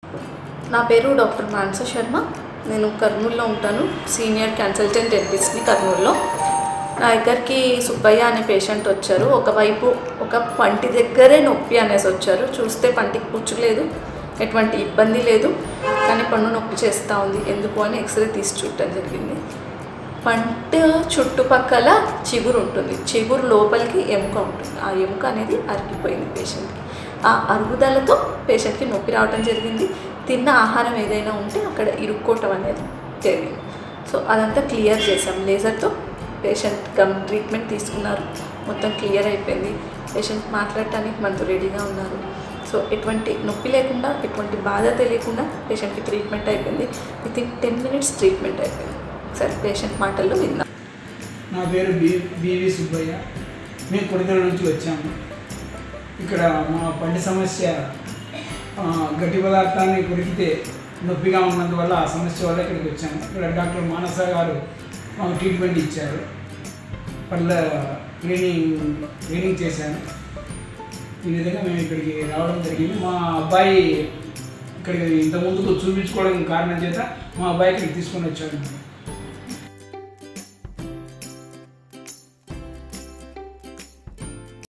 నా పేరు డాక్టర్ మానస శర్మ నేను కర్నూలులో ఉంటాను సీనియర్ కన్సల్టెంట్ డెంటిస్ట్ని కర్నూలులో నా దగ్గరికి సుబ్బయ్య అనే పేషెంట్ వచ్చారు ఒకవైపు ఒక పంటి దగ్గరే నొప్పి అనేసి వచ్చారు చూస్తే పంటికి పుచ్చు లేదు ఎటువంటి ఇబ్బంది లేదు కానీ పన్ను నొప్పి చేస్తూ ఉంది ఎందుకు అని ఎక్స్రే తీసి చూడటం జరిగింది పంట చుట్టుపక్కల చిగురు ఉంటుంది చిగురు లోపలికి ఎముక ఉంటుంది ఆ ఎముక అనేది అరిగిపోయింది పేషెంట్కి ఆ అరుగుదలతో పేషెంట్కి నొప్పి రావడం జరిగింది తిన్న ఆహారం ఏదైనా ఉంటే అక్కడ ఇరుక్కోవటం అనేది జరిగింది సో అదంతా క్లియర్ చేసాం లేజర్తో పేషెంట్ గమ్ ట్రీట్మెంట్ తీసుకున్నారు మొత్తం క్లియర్ అయిపోయింది పేషెంట్ మాట్లాడటానికి మనతో రెడీగా ఉన్నారు సో ఎటువంటి నొప్పి లేకుండా ఎటువంటి బాధ తెలియకుండా పేషెంట్కి ట్రీట్మెంట్ అయిపోయింది with in ten minutes treatment అయిపోయింది సరే పేషెంట్ మాటల్లో విందాం నా పేరు బి బివి సుబ్బయ్య మేము కొడిదల నుంచి వచ్చాము ఇక్కడ మా పంటి సమస్య ఆ, గట్టి పదార్థాన్ని కొరికితే నొప్పిగా ఉన్నందువల్ల ఆ సమస్య వల్ల ఇక్కడికి వచ్చాము ఇక్కడ డాక్టర్ మానస గారు మాకు ట్రీట్మెంట్ ఇచ్చారు పళ్ళ క్లీనింగ్ క్లీనింగ్ చేశాను ఈ విధంగా మేము ఇక్కడికి రావడం జరిగింది మా అబ్బాయి ఇక్కడికి ఇంత ముందుకు చూపించుకోవడం కారణం చేత మా అబ్బాయి ఇక్కడికి తీసుకొని వచ్చాడు